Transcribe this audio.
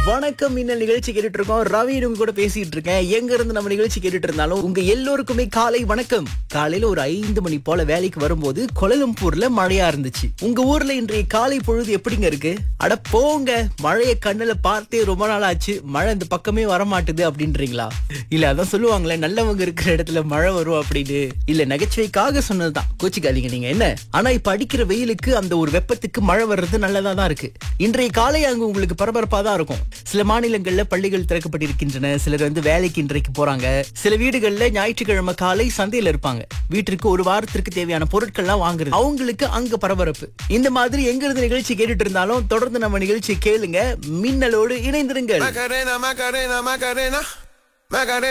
வணக்கம் மின்னல் நிகழ்ச்சி கேட்டுட்டு இருக்கோம் ரவி உங்க கூட பேசிட்டு இருக்கேன் எங்க இருந்து நம்ம நிகழ்ச்சி கேட்டுட்டு இருந்தாலும் உங்க எல்லோருக்குமே காலை வணக்கம் காலையில ஒரு ஐந்து மணி போல வேலைக்கு வரும்போது கோலலம்பூர்ல மழையா இருந்துச்சு உங்க ஊர்ல இன்றைய காலை பொழுது எப்படிங்க இருக்கு அட போங்க மழைய கண்ணுல பார்த்தே ரொம்ப நாள் ஆச்சு மழை இந்த பக்கமே வர மாட்டுது அப்படின்றீங்களா இல்ல அதான் சொல்லுவாங்களே நல்லவங்க இருக்கிற இடத்துல மழை வரும் அப்படின்னு இல்ல நகைச்சுவைக்காக சொன்னதுதான் கோச்சிக்காதீங்க நீங்க என்ன ஆனா இப்ப அடிக்கிற வெயிலுக்கு அந்த ஒரு வெப்பத்துக்கு மழை வர்றது நல்லதா தான் இருக்கு இன்றைய காலை அங்க உங்களுக்கு பரபரப்பா தான் இருக்கும் சில மாநிலங்கள்ல பள்ளிகள் திறக்கப்பட்டிருக்கின்றன சிலர் வந்து வேலைக்கு இன்றைக்கு போறாங்க சில வீடுகள்ல ஞாயிற்றுக்கிழமை காலை சந்தையில இருப்பாங்க வீட்டிற்கு ஒரு வாரத்திற்கு தேவையான பொருட்கள்லாம் வாங்குறது அவங்களுக்கு அங்க பரபரப்பு இந்த மாதிரி எங்க இருந்து நிகழ்ச்சி கேட்டுட்டு இருந்தாலும் தொடர்ந்து நம்ம நிகழ்ச்சி கேளுங்க மின்னலோடு இணைந்திருங்கள் Macarena, Macarena, Macarena. Macarena.